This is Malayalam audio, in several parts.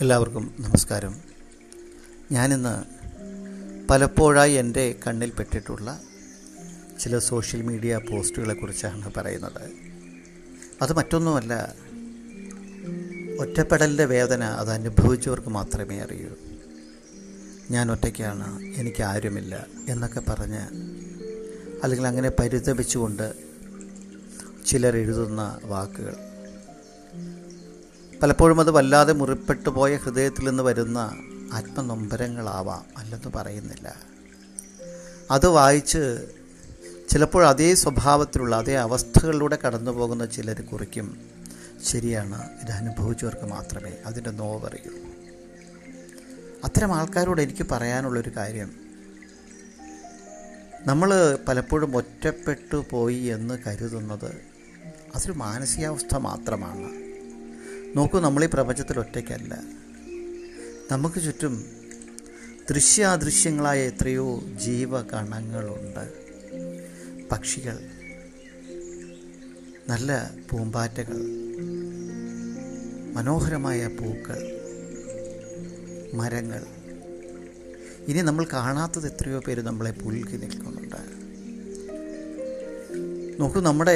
എല്ലാവർക്കും നമസ്കാരം ഞാനിന്ന് പലപ്പോഴായി എൻ്റെ കണ്ണിൽ പെട്ടിട്ടുള്ള ചില സോഷ്യൽ മീഡിയ പോസ്റ്റുകളെ കുറിച്ചാണ് പറയുന്നത് അത് മറ്റൊന്നുമല്ല ഒറ്റപ്പെടലിൻ്റെ വേദന അത് അനുഭവിച്ചവർക്ക് മാത്രമേ അറിയൂ ഞാൻ ഒറ്റയ്ക്കാണ് എനിക്ക് ആരുമില്ല എന്നൊക്കെ പറഞ്ഞ് അല്ലെങ്കിൽ അങ്ങനെ പരിതപിച്ചുകൊണ്ട് ചിലർ എഴുതുന്ന വാക്കുകൾ പലപ്പോഴും അത് വല്ലാതെ മുറിപ്പെട്ടു പോയ ഹൃദയത്തിൽ നിന്ന് വരുന്ന ആത്മനൊമ്പരങ്ങളാവാം അല്ലെന്ന് പറയുന്നില്ല അത് വായിച്ച് ചിലപ്പോൾ അതേ സ്വഭാവത്തിലുള്ള അതേ അവസ്ഥകളിലൂടെ കടന്നു പോകുന്ന ചിലർ കുറിക്കും ശരിയാണ് ഇത് അനുഭവിച്ചവർക്ക് മാത്രമേ അതിൻ്റെ നോവറിയൂ അത്തരം ആൾക്കാരോട് എനിക്ക് പറയാനുള്ളൊരു കാര്യം നമ്മൾ പലപ്പോഴും ഒറ്റപ്പെട്ടു പോയി എന്ന് കരുതുന്നത് അതൊരു മാനസികാവസ്ഥ മാത്രമാണ് നോക്കൂ നമ്മൾ ഈ പ്രപഞ്ചത്തിൽ ഒറ്റയ്ക്കല്ല നമുക്ക് ചുറ്റും ദൃശ്യാദൃശ്യങ്ങളായ എത്രയോ ജീവകണങ്ങളുണ്ട് പക്ഷികൾ നല്ല പൂമ്പാറ്റകൾ മനോഹരമായ പൂക്കൾ മരങ്ങൾ ഇനി നമ്മൾ കാണാത്തത് എത്രയോ പേര് നമ്മളെ പുൽകി നിൽക്കുന്നുണ്ട് നോക്കൂ നമ്മുടെ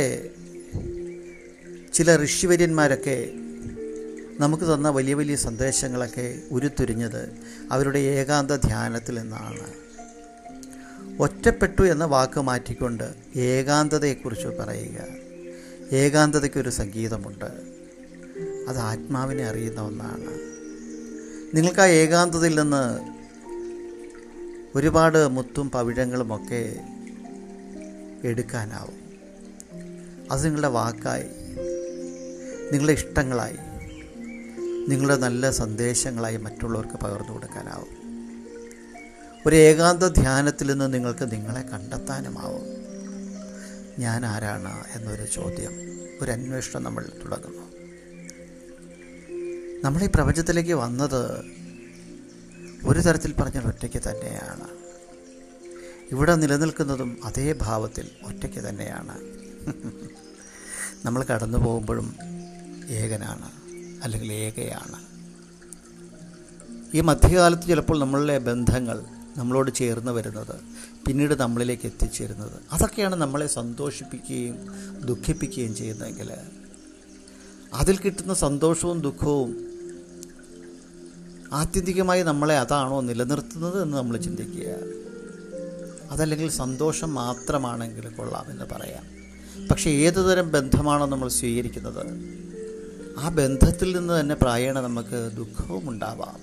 ചില ഋഷിവര്യന്മാരൊക്കെ നമുക്ക് തന്ന വലിയ വലിയ സന്ദേശങ്ങളൊക്കെ ഉരുത്തിരിഞ്ഞത് അവരുടെ ഏകാന്ത ധ്യാനത്തിൽ നിന്നാണ് ഒറ്റപ്പെട്ടു എന്ന വാക്ക് മാറ്റിക്കൊണ്ട് ഏകാന്തതയെക്കുറിച്ച് പറയുക ഏകാന്തതയ്ക്കൊരു സംഗീതമുണ്ട് അത് ആത്മാവിനെ അറിയുന്ന ഒന്നാണ് നിങ്ങൾക്ക് ആ ഏകാന്തതയിൽ നിന്ന് ഒരുപാട് മുത്തും പവിഴങ്ങളുമൊക്കെ എടുക്കാനാവും അത് നിങ്ങളുടെ വാക്കായി നിങ്ങളുടെ ഇഷ്ടങ്ങളായി നിങ്ങളുടെ നല്ല സന്ദേശങ്ങളായി മറ്റുള്ളവർക്ക് പകർന്നു കൊടുക്കാനാവും ഒരു ഏകാന്ത ധ്യാനത്തിൽ നിന്ന് നിങ്ങൾക്ക് നിങ്ങളെ കണ്ടെത്താനുമാവും ഞാൻ ആരാണ് എന്നൊരു ചോദ്യം ഒരു അന്വേഷണം നമ്മൾ തുടങ്ങുന്നു നമ്മൾ ഈ പ്രപഞ്ചത്തിലേക്ക് വന്നത് ഒരു തരത്തിൽ പറഞ്ഞാൽ ഒറ്റയ്ക്ക് തന്നെയാണ് ഇവിടെ നിലനിൽക്കുന്നതും അതേ ഭാവത്തിൽ ഒറ്റയ്ക്ക് തന്നെയാണ് നമ്മൾ കടന്നു പോകുമ്പോഴും ഏകനാണ് അല്ലെങ്കിൽ ഏകയാണ് ഈ മധ്യകാലത്ത് ചിലപ്പോൾ നമ്മളുടെ ബന്ധങ്ങൾ നമ്മളോട് ചേർന്ന് വരുന്നത് പിന്നീട് നമ്മളിലേക്ക് എത്തിച്ചേരുന്നത് അതൊക്കെയാണ് നമ്മളെ സന്തോഷിപ്പിക്കുകയും ദുഃഖിപ്പിക്കുകയും ചെയ്യുന്നതെങ്കിൽ അതിൽ കിട്ടുന്ന സന്തോഷവും ദുഃഖവും ആത്യന്തികമായി നമ്മളെ അതാണോ നിലനിർത്തുന്നത് എന്ന് നമ്മൾ ചിന്തിക്കുക അതല്ലെങ്കിൽ സന്തോഷം മാത്രമാണെങ്കിൽ കൊള്ളാമെന്ന് പറയാം പക്ഷേ ഏതുതരം ബന്ധമാണോ നമ്മൾ സ്വീകരിക്കുന്നത് ആ ബന്ധത്തിൽ നിന്ന് തന്നെ പ്രായണ നമുക്ക് ദുഃഖവും ഉണ്ടാവാം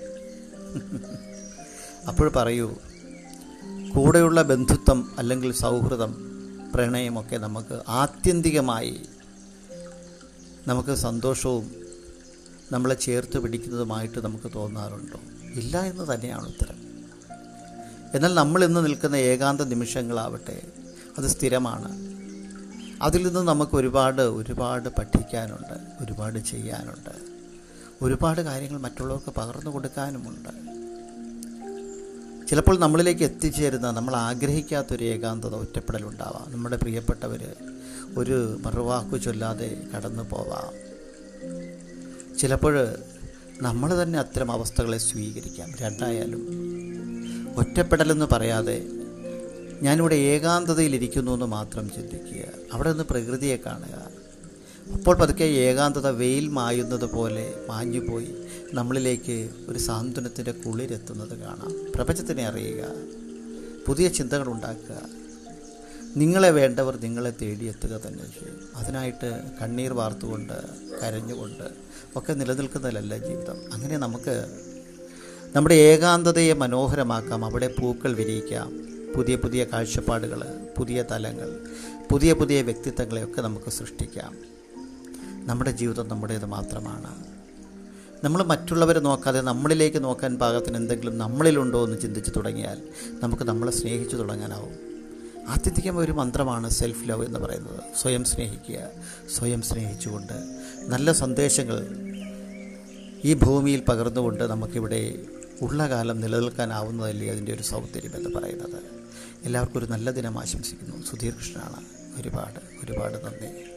അപ്പോൾ പറയൂ കൂടെയുള്ള ബന്ധുത്വം അല്ലെങ്കിൽ സൗഹൃദം പ്രണയമൊക്കെ നമുക്ക് ആത്യന്തികമായി നമുക്ക് സന്തോഷവും നമ്മളെ ചേർത്ത് പിടിക്കുന്നതുമായിട്ട് നമുക്ക് തോന്നാറുണ്ടോ ഇല്ല എന്ന് തന്നെയാണ് ഉത്തരം എന്നാൽ നമ്മൾ ഇന്ന് നിൽക്കുന്ന ഏകാന്ത നിമിഷങ്ങളാവട്ടെ അത് സ്ഥിരമാണ് അതിൽ നിന്ന് നമുക്ക് ഒരുപാട് ഒരുപാട് പഠിക്കാനുണ്ട് ഒരുപാട് ചെയ്യാനുണ്ട് ഒരുപാട് കാര്യങ്ങൾ മറ്റുള്ളവർക്ക് പകർന്നു കൊടുക്കാനുമുണ്ട് ചിലപ്പോൾ നമ്മളിലേക്ക് എത്തിച്ചേരുന്ന നമ്മൾ ആഗ്രഹിക്കാത്തൊരു ഏകാന്തത ഒറ്റപ്പെടലുണ്ടാവാം നമ്മുടെ പ്രിയപ്പെട്ടവർ ഒരു മറുവാക്കു ചൊല്ലാതെ കടന്നു പോവാം ചിലപ്പോൾ നമ്മൾ തന്നെ അത്തരം അവസ്ഥകളെ സ്വീകരിക്കാം രണ്ടായാലും ഒറ്റപ്പെടലെന്ന് പറയാതെ ഞാനിവിടെ ഏകാന്തതയിലിരിക്കുന്നു എന്ന് മാത്രം ചിന്തിക്കുക അവിടെ നിന്ന് പ്രകൃതിയെ കാണുക അപ്പോൾ പതുക്കെ ഏകാന്തത വെയിൽ മായുന്നത് പോലെ മാഞ്ഞുപോയി നമ്മളിലേക്ക് ഒരു സാന്ത്വനത്തിൻ്റെ കുളിരെത്തുന്നത് കാണാം പ്രപഞ്ചത്തിനെ അറിയുക പുതിയ ചിന്തകൾ ഉണ്ടാക്കുക നിങ്ങളെ വേണ്ടവർ നിങ്ങളെ തേടിയെത്തുക തന്നെ ചെയ്യും അതിനായിട്ട് കണ്ണീർ വാർത്തുകൊണ്ട് കരഞ്ഞുകൊണ്ട് ഒക്കെ നിലനിൽക്കുന്നതിലല്ല ജീവിതം അങ്ങനെ നമുക്ക് നമ്മുടെ ഏകാന്തതയെ മനോഹരമാക്കാം അവിടെ പൂക്കൾ വിരിയിക്കാം പുതിയ പുതിയ കാഴ്ചപ്പാടുകൾ പുതിയ തലങ്ങൾ പുതിയ പുതിയ വ്യക്തിത്വങ്ങളെയൊക്കെ നമുക്ക് സൃഷ്ടിക്കാം നമ്മുടെ ജീവിതം നമ്മുടേത് മാത്രമാണ് നമ്മൾ മറ്റുള്ളവരെ നോക്കാതെ നമ്മളിലേക്ക് നോക്കാൻ പാകത്തിന് എന്തെങ്കിലും നമ്മളിലുണ്ടോ എന്ന് ചിന്തിച്ച് തുടങ്ങിയാൽ നമുക്ക് നമ്മളെ സ്നേഹിച്ചു തുടങ്ങാനാവും ആത്യന്തികം ഒരു മന്ത്രമാണ് സെൽഫ് ലവ് എന്ന് പറയുന്നത് സ്വയം സ്നേഹിക്കുക സ്വയം സ്നേഹിച്ചുകൊണ്ട് നല്ല സന്ദേശങ്ങൾ ഈ ഭൂമിയിൽ പകർന്നുകൊണ്ട് നമുക്കിവിടെ ഉള്ള കാലം നിലനിൽക്കാനാവുന്നതല്ലേ അതിൻ്റെ ഒരു സൗന്ദര്യം എന്ന് പറയുന്നത് എല്ലാവർക്കും ഒരു നല്ല ദിനം ആശംസിക്കുന്നു സുധീർ കൃഷ്ണനാണ് ഒരുപാട് ഒരുപാട് നന്ദി